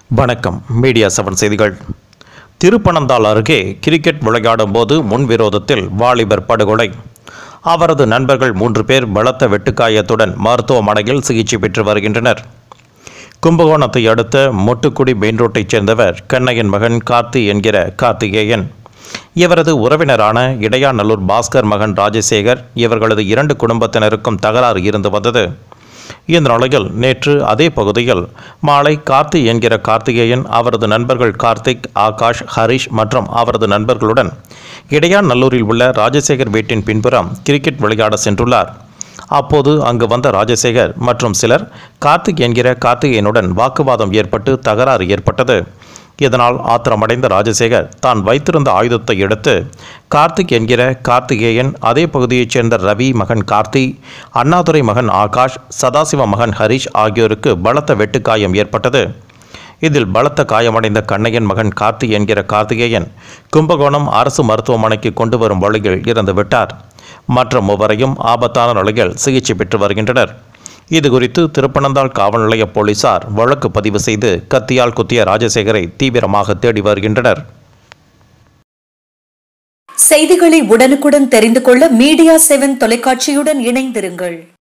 வணக்கம் media seven செய்திகள் திருப்பனந்தாள் அருகே கிரிக்கெட் விளையாடும் போது முன்விரோதத்தில் வாலிபர் படுகொலை அவரது நண்பர்கள் மூன்று பேர் பலத்த வெட்டுக்காயத்துடன் மருத்துவமனையில் சிகிச்சை பெற்று வருகின்றனர் கும்பகோணத்தை அடுத்த மொட்டுக்குடி மெயின் ரோட்டைச் சேர்ந்தவர் கண்ணையன் மகன் கார்த்தி என்கிற கார்த்திகேயன் இவரது உறவினரான இடையாநல்லூர் பாஸ்கர் மகன் ராஜசேகர் இவர்களது இரண்டு குடும்பத்தினருக்கும் தகராறு இருந்து வந்தது இந்த நிலையில் நேற்று அதே பகுதியில் மாலை கார்த்தி என்கிற கார்த்திகேயன் அவரது நண்பர்கள் கார்த்திக் ஆகாஷ் ஹரிஷ் மற்றும் அவரது நண்பர்களுடன் இடையாநல்லூரில் உள்ள ராஜசேகர் வீட்டின் பின்புறம் கிரிக்கெட் விளையாட சென்றுள்ளார் அப்போது அங்கு வந்த ராஜசேகர் மற்றும் சிலர் கார்த்திக் என்கிற கார்த்திகேயனுடன் வாக்குவாதம் ஏற்பட்டு தகராறு ஏற்பட்டது இதனால் ஆத்திரமடைந்த ராஜசேகர் தான் வைத்திருந்த ஆயுதத்தை எடுத்து கார்த்திக் என்கிற கார்த்திகேயன் அதே பகுதியைச் சேர்ந்த ரவி மகன் கார்த்தி அண்ணாதுரை மகன் ஆகாஷ் சதாசிவ மகன் ஹரிஷ் ஆகியோருக்கு பலத்த வெட்டுக்காயம் ஏற்பட்டது இதில் பலத்த காயமடைந்த கண்ணையன் மகன் கார்த்தி என்கிற கார்த்திகேயன் கும்பகோணம் அரசு மருத்துவமனைக்கு கொண்டு வரும் வழியில் இறந்து விட்டார் மற்ற மூவரையும் ஆபத்தான நிலையில் சிகிச்சை பெற்று வருகின்றனர் இது குறித்து திருப்பனந்தாள் காவல் நிலைய போலீசார் வழக்கு பதிவு செய்து கத்தியால் குத்திய ராஜசேகரை தீவிரமாக தேடி வருகின்றனர் செய்திகளை உடனுக்குடன் தெரிந்து கொள்ள மீடியா செவன் தொலைக்காட்சியுடன் இணைந்திருங்கள்